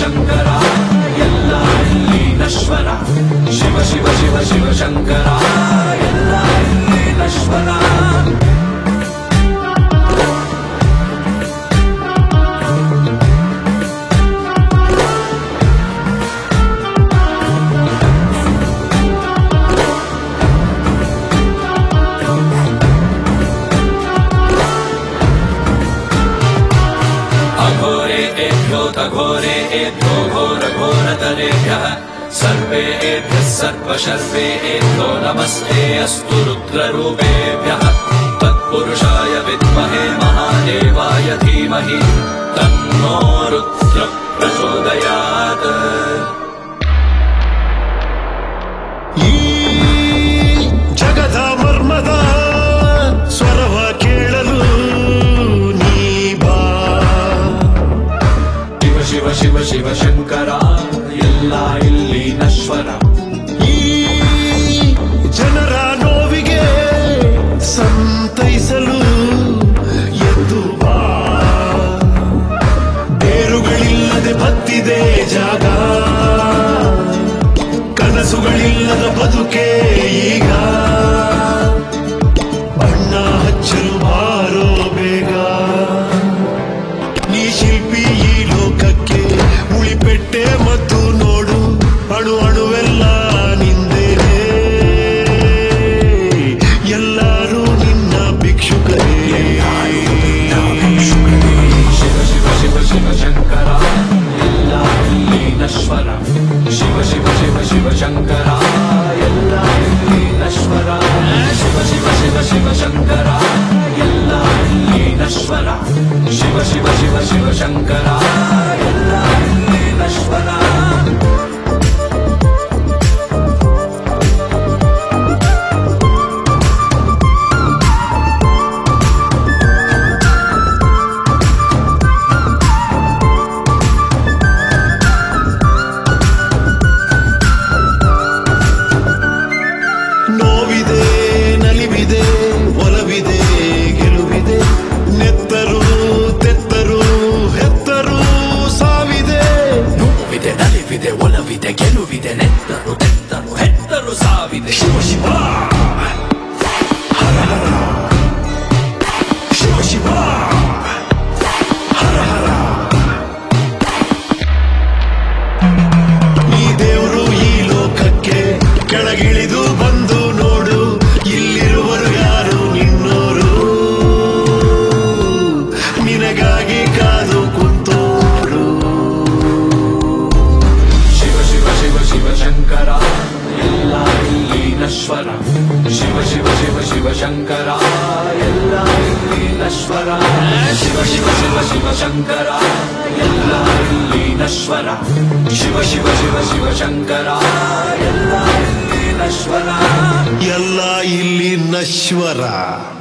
ಶಂಕರ ಎಲ್ಲ ಇಲ್ಲಿ ನಶ್ವರ ಶಿವ ಶಿವ ಶಿವ ಶಿವ ಶಂಕರ ಎಲ್ಲ ಇಲ್ಲಿ ನಶ್ವರ अघोरे एभ्योत घोरे एभ्यो घोर घोरतरेभ्यः सर्वे एभ्यः सर्वशर्वे एभ्यो नमस्ते अस्तु रुद्ररूपेभ्यः तत्पुरुषाय विद्महे महादेवाय धीमहि तन्नो रुद्र प्रचोदयात् ಈ ಜಗದ ಮರ್ಮದ ಸ್ವರವ ಕೇಳಲು ನೀ ಬಾ ಶಿವ ಶಿವ ಶಿವ ಶಿವ ಶಂಕರ ಎಲ್ಲ ಇಲ್ಲಿ ನಶ್ವರ ಈ ಜನರ ನೋವಿಗೆ ಸಂತೈಸಲು ಎದ್ದು ಬಾ ಬೇರುಗಳಿಲ್ಲದೆ ಬತ್ತಿದೆ ಜಾಗ ಕನಸುಗಳಿಲ್ಲದ ಬದುಕೆ ಈಗ ಬಣ್ಣ ಹಚ್ಚಲು ಬಾರೋ ಬೇಗ ನೀ ಶಿಲ್ಪಿ ಈ ಲೋಕಕ್ಕೆ ಉಳಿಪೆಟ್ಟೆ ಮತ್ತು ನೋಡು ಅಣು ಅಣುವೆಲ್ಲ ನಿಂದೇನೆ ಎಲ್ಲರೂ ನಿನ್ನ ಭಿಕ್ಷುಕರೇ ಶಿವ ಶಿವ ಶಿವ ಶಿವ ಶಂಕರ ಎಲ್ಲ ಇಲ್ಲಿ ನಶ್ವರ ಶಿವ ಶಿವ ಶಿವ ಶಿವ ಶಂಕರ ಎಲ್ಲ ಇಲ್ಲಿ ನಶ್ವರ ಶಿವ ಶಿವ ಶಿವ ಶಿವ ಶಂಕರ ಎಲ್ಲ ಇಲ್ಲಿ ನಶ್ವರ ಶಿವ ಶಿವ ಶಿವ ಶಿವ ಶಂಕರ ಎಲ್ಲ ಇಲ್ಲಿ ನಶ್ವರ ನೋವಿದೆ ನಲಿವಿದೆ ಒಲವಿದೆ ಗೆಲುವಿದೆ ನೆತ್ತರು ತೆತ್ತರು ಹೆತ್ತರು ಸಾವಿದೆ ನೋವಿದೆ ನಲಿವಿದೆ ಒಲವಿದೆ ಗೆಲುವಿದೆ ನೆತ್ತರು ತೆತ್ತರು ಹೆತ್ತರು ಸಾವಿದೆ ಶಿವ ಶಿವ ಶಿವ ಶಿವ ಹರ ಹರ ಈ ದೇವರು ಈ ಲೋಕಕ್ಕೆ ಕೆಳಗಿಳಿದು ಬಂದು ನೋಡು ಇಲ್ಲಿರುವರು ಯಾರು ನಿನ್ನೋರು ನಿನಗಾಗಿ ಕಾದು ಕುಂತೋರು ಶಿವ ಶಿವ ಶಿವ ಶಿವ ಶಂಕರ ಎಲ್ಲ ಇಲ್ಲಿ ನಶ್ವರ ಶಿವ ಶಿವ ಶಿವ ಶಿವ ಶಂಕರ ಎಲ್ಲ ಇಲ್ಲಿ ನಶ್ವರ ಶಿವ ಶಿವ ಶಿವ ಶಿವ ಶಂಕರ ಎಲ್ಲ ಇಲ್ಲಿ ನಶ್ವರ ಶಿವ ಶಿವ ಶಿವ ಶಿವ ಶಂಕರ ಎಲ್ಲ ಇಲ್ಲಿ ನಶ್ವರ ಎಲ್ಲ ಇಲ್ಲಿ ನಶ್ವರ